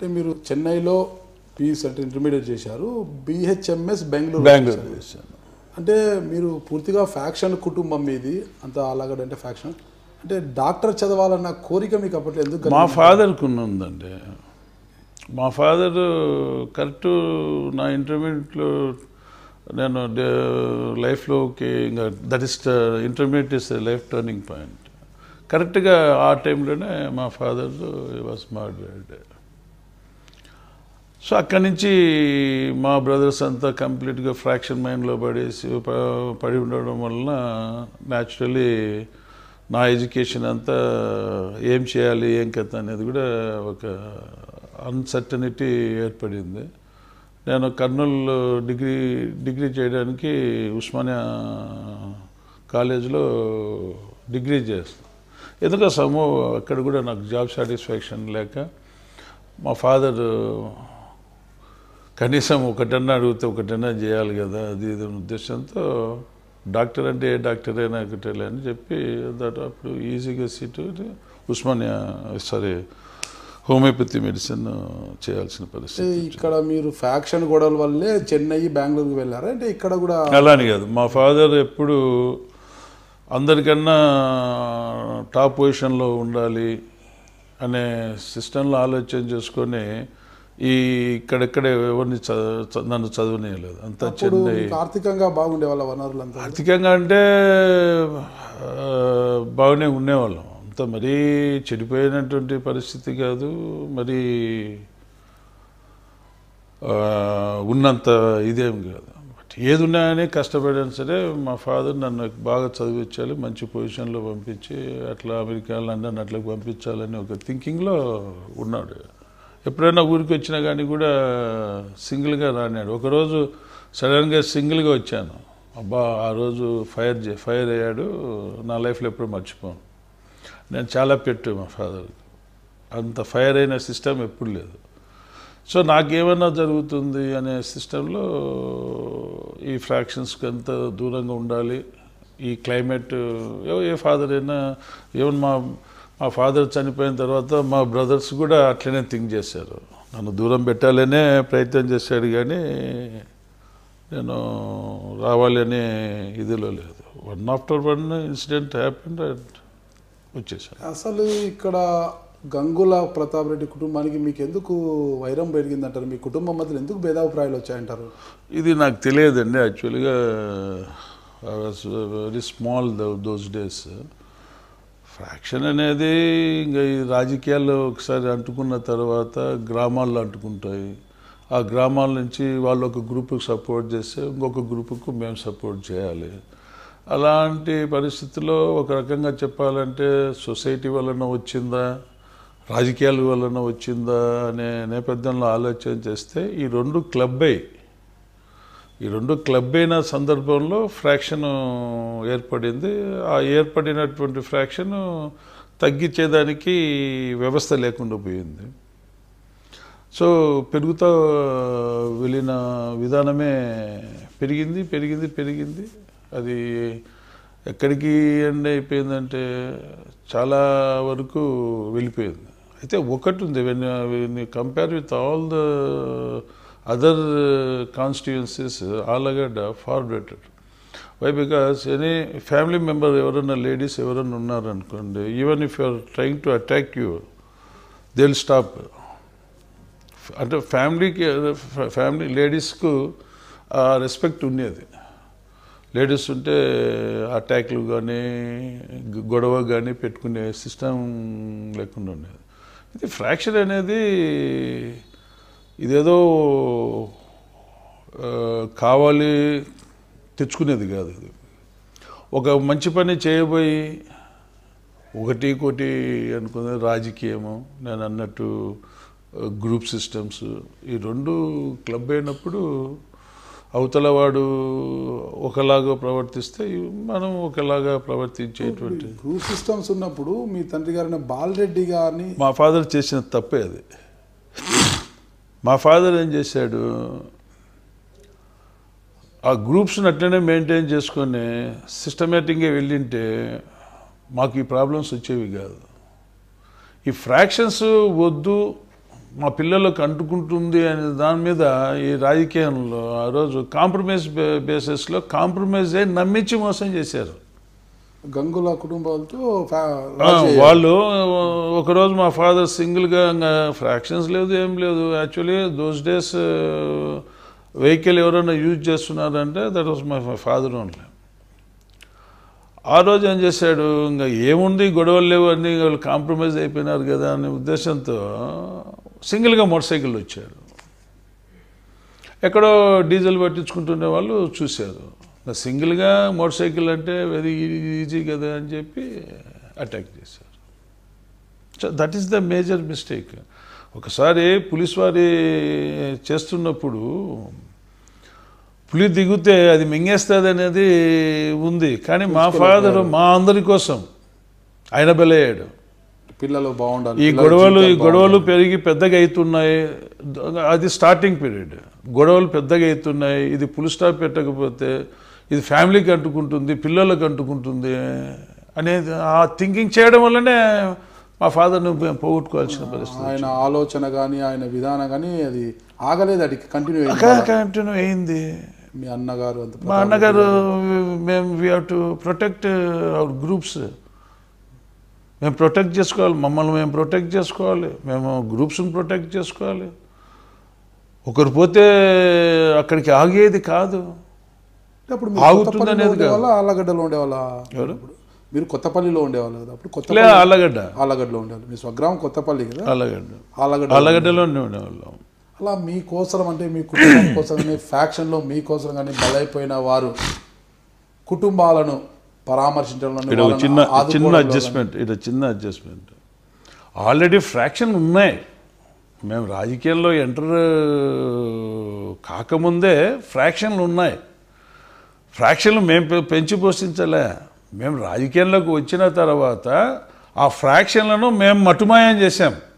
అంటే మీరు చెన్నైలో పీస్ అంటే ఇంటర్మీడియట్ చేశారు బిహెచ్ఎంఎస్ బెంగళూరు బెంగళూరు చేశాను అంటే మీరు పూర్తిగా ఫ్యాక్షన్ కుటుంబం మీది అంత అలాగంటే ఫ్యాక్షన్ అంటే డాక్టర్ చదవాలన్న కోరిక మీకు అప్పట్లో ఎందుకు మా కలిగింది? ఫాదర్కి ఉందండి మా ఫాదర్ కరెక్ట్ నా ఇంటర్మీడియట్లో నేను లైఫ్లోకి ఇంకా that is intermediate is life turning point కరెక్ట్గా ఆ టైంలోనే మా ఫాదర్ వాస్ మ్యారీడ్ సో అక్కడి నుంచి మా బ్రదర్స్ అంతా కంప్లీట్గా ఫ్రాక్షన్ మైండ్లో పడేసి ప- పడి ఉండడం వలన న్యాచురలీ నా ఎడ్యుకేషన్ అంతా ఏం చేయాలి ఏం కథ అనేది కూడా ఒక అన్సర్టనిటీ ఏర్పడింది నేను కర్నూలు డిగ్రీ డిగ్రీ చేయడానికి ఉస్మానియా కాలేజీలో డిగ్రీ చేస్తాను ఎందుకో సమూ అక్కడ కూడా నాకు జాబ్ సాటిస్ఫాక్షన్ లేక మా ఫాదర్ కనీసం ఒకటన్నా అడిగితే ఒకటన్నా చేయాలి కదా అది ఇది అనే ఉద్దేశంతో డాక్టర్ అంటే ఏ డాక్టర్ అయినా ఒకటేలే అని చెప్పి దట్ అప్పుడు ఈజీగా seat Osmania sorry homeopathy medicine చేయాల్సిన అంటే పరిస్థితి ఇక్కడ మీరు ఫ్యాక్షన్ గొడవల వల్లే చెన్నై బెంగళూరుకి వెళ్ళారా అంటే ఇక్కడ కూడా అలానే కాదు మా ఫాదర్ ఎప్పుడు అందరికన్నా టాప్ పొజిషన్లో ఉండాలి అనే సిస్టంలో ఆలోచన చేసుకొని ఈ ఇక్కడెక్కడ ఎవరిని చ- చ- నన్ను చదవనీయలేదు అంతా అప్పుడు చెన్నై మీకు ఆర్థికంగా బాగుండే వాళ్ళ వనరులంతా ఆర్థికంగా అంటే ఆ, బాగానే ఉండేవాళ్ళం అంత మరీ చెడిపోయినటువంటి పరిస్థితి కాదు మరి ఆ, ఉన్నంత ఇదేం కాదు బట్ ఏది ఉన్నాయని కష్టపడాను సరే మా ఫాదర్ నన్ను బాగా చదివించాలి మంచి పొజిషన్లో పంపించి అట్లా అమెరికా లండన్ అట్లా పంపించాలని ఒక థింకింగ్లో ఉన్నాడు ఎప్పుడైనా ఊరికి వచ్చినా కానీ కూడా సింగిల్గా రానాడు ఒకరోజు సడన్గా సింగిల్గా వచ్చాను అబ్బా ఆ రోజు ఫైర్ చే ఫైర్ అయ్యాడు నా లైఫ్లో ఎప్పుడు మర్చిపోను నేను చాలా పెట్టు మా ఫాదర్ అంత ఫైర్ అయిన సిస్టమ్ ఎప్పుడు లేదు సో నాకేమన్నా జరుగుతుంది అనే సిస్టంలో ఈ ఫ్రాక్షన్స్కి అంత దూరంగా ఉండాలి ఈ క్లైమేట్ ఏ- ఏ ఫాదర్ అయినా ఈవెన్ మా మా ఫాదర్ చనిపోయిన తర్వాత మా బ్రదర్స్ కూడా అట్లనే థింక్ చేశారు నన్ను దూరం పెట్టాలనే ప్రయత్నం చేశాడు కానీ నేను రావాలి అనే ఇదిలో లేదు one after one incident happened and వచ్చేసాను అసలు ఇక్కడ గంగుల ప్రతాప్ రెడ్డి కుటుంబానికి మీకు ఎందుకు వైరం పెరిగిందంటారు మీ కుటుంబం మధ్యలో ఎందుకు భేదాభిప్రాయాలు వచ్చాయంటారు ఇది నాకు తెలియదండి యాక్చువల్గా I was very small those days faction అనేది ఇంకా ఈ రాజకీయాల్లో ఒకసారి అంటుకున్న తర్వాత గ్రామాల్లో అంటుకుంటాయి ఆ గ్రామాల నుంచి వాళ్ళు ఒక గ్రూపుకి సపోర్ట్ చేస్తే ఇంకొక గ్రూపుకు మేము సపోర్ట్ చేయాలి అలాంటి పరిస్థితుల్లో ఒక రకంగా చెప్పాలంటే సొసైటీ వలన వచ్చిందా రాజకీయాల వలన వచ్చిందా అనే నేపథ్యంలో ఆలోచన చేస్తే ఈ రెండు క్లబ్ అయ్యి ఈ రెండు క్లబ్ అయిన సందర్భంలో ఫ్రాక్షన్ ఏర్పడింది ఆ ఏర్పడినటువంటి ఫ్రాక్షన్ తగ్గించేదానికి వ్యవస్థ లేకుండా పోయింది సో పెరుగుతా వెళ్ళిన విధానమే పెరిగింది పెరిగింది పెరిగింది అది ఎక్కడికి ఎండ్ అయిపోయిందంటే చాలా వరకు వెళ్ళిపోయింది అయితే ఒకటి ఉంది when when compare with all the other constituencies Allagadda far better why because any family member ఎవరైనా లేడీస్ ఎవరైనా ఉన్నారనుకోండి even if you are trying to attack you they will stop అంటే ఫ్యామిలీకి ఫ్యామిలీ లేడీస్కు ఆ రెస్పెక్ట్ ఉండేది లేడీస్ ఉంటే అటాక్లు కానీ గొడవ కానీ పెట్టుకునే సిస్టమ్ లేకుండా ఉండేది ఇది ఫ్రాక్చర్ అనేది ఇదేదో ఆ, కావాలి తెచ్చుకునేది కాదు ఇది ఒక మంచి పని చేయబోయి ఒకటి కోటి అనుకునే రాజకీయము నేను అన్నట్టు గ్రూప్ సిస్టమ్స్ ఈ రెండు క్లబ్ అయినప్పుడు అవతల వాడు ఒకలాగా ప్రవర్తిస్తే మనం ఒకలాగా ప్రవర్తించేటువంటి గ్రూప్ సిస్టమ్స్ ఉన్నప్పుడు మీ తండ్రి గారైన బాలరెడ్డి గారిని మా ఫాదర్ చేసిన తప్పే అది మా ఫాదర్ ఏం చేశాడు ఆ గ్రూప్స్ని అట్లనే మెయింటైన్ చేసుకొని సిస్టమేటిక్గా వెళ్ళింటే మాకు ఈ ప్రాబ్లమ్స్ వచ్చేవి కాదు ఈ ఫ్రాక్షన్స్ వద్దు మా పిల్లలకు అంటుకుంటుంది అనే దాని మీద ఈ రాజకీయంలో ఆ రోజు కాంప్రమైజ్ బే- బేసిస్లో కాంప్రమైజ్ అయి నమ్మించి మోసం చేశారు గంగుల కుటుంబాలతో ఫ్యా- ఆ, రాజీ అయ్యారు. వాళ్ళు ఒకరోజు మా ఫాదర్ సింగిల్గా ఫ్రాక్షన్స్ లేదు ఏం లేదు యాక్చువల్లీ దోస్ డేస్ వెహికల్ ఎవరైనా యూజ్ చేస్తున్నారంటే that was my father only ఆ రోజు ఏం చేశాడు ఇంకా ఏముంది గొడవలు లేవు అన్ని వాళ్ళు కాంప్రమైజ్ అయిపోయినారు కదా అనే ఉద్దేశంతో సింగిల్గా మోటార్ సైకిల్ వచ్చాడు ఎక్కడో డీజిల్ పట్టించుకుంటునే వాళ్ళు చూశారు ఇంకా సింగిల్గా మోటార్ సైకిల్ అంటే వెరీ ఈజీ కదా అని చెప్పి అటాక్ చేశారు so that is the major mistake ఒకసారి పోలీస్ వారి చేస్తున్నప్పుడు పులి దిగితే అది మింగేస్తుంది అనేది ఉంది కానీ మా ఫాదర్ మా అందరి కోసం ఆయన బలయ్యాడు పిల్లలు బాగుండాలి ఈ పిల్లల గొడవలు ఈ జీవితాలు గొడవలు బాగుండాలి. పెరిగి పెద్దగా అవుతున్నాయి అది స్టార్టింగ్ పీరియడ్ గొడవలు పెద్దగా అవుతున్నాయి ఇది పుల్ స్టాప్ పెట్టకపోతే ఇది ఫ్యామిలీకి అంటుకుంటుంది పిల్లలకు అంటుకుంటుంది అనేది ఆ థింకింగ్ చేయడం వల్లనే మా ఫాదర్ను పోగొట్టుకోవాల్సిన పరిస్థితి ఆయన ఆలోచన కానీ ఆయన విధానం కానీ అది ఆగలేదు అడిగి కంటిన్యూ అయింది కంటిన్యూ అయింది మీ అన్నగారు అంత మా అన్నగారు మేము we have to protect our groups మేము ప్రొటెక్ట్ చేసుకోవాలి మమ్మల్ని మేము ప్రొటెక్ట్ చేసుకోవాలి మేము గ్రూప్స్ని ప్రొటెక్ట్ చేసుకోవాలి ఒకరు పోతే అక్కడికి ఆగేది కాదు అప్పుడు మీరు ఆగుతుంది కొత్తపల్లిలో అనేది కాదు. ఉండేవాళ్ళ ఆళ్ళగడ్డలో ఉండేవాళ్ళ ఎవరు? మీరు కొత్తపల్లిలో ఉండేవాళ్ళు కదా అప్పుడు లే కొత్తపల్లి అల్లగడ్డ ఆళ్ళగడ్డలో ఉండేవాళ్ళు మీ స్వగ్రామం కొత్తపల్లి కదా అల్లగడ్డ ఆళ్ళగడ్డ అల్లగడ్డలోనే ఉండేవాళ్ళం అలా మీకోసం అంటే మీ కుటుంబం కోసం కానీ ఫ్యాక్షన్లో మీకోసం కానీ బలైపోయిన వారు కుటుంబాలను పరామర్శించడంలో ఇక్కడ ఒక చిన్న చిన్న అడ్జస్ట్మెంట్ ఇక్కడ చిన్న అడ్జస్ట్మెంట్ ఆల్రెడీ ఫ్రాక్షన్ ఉన్నాయి మేము రాజకీయాల్లో ఎంటర్ కాకముందే ఫ్రాక్షన్లు ఉన్నాయి ఫ్రాక్షన్లు మేము పె- పెంచి పోషించలే మేము రాజకీయంలోకి వచ్చిన తర్వాత ఆ ఫ్రాక్షన్లను మేము మటుమాయం చేశాం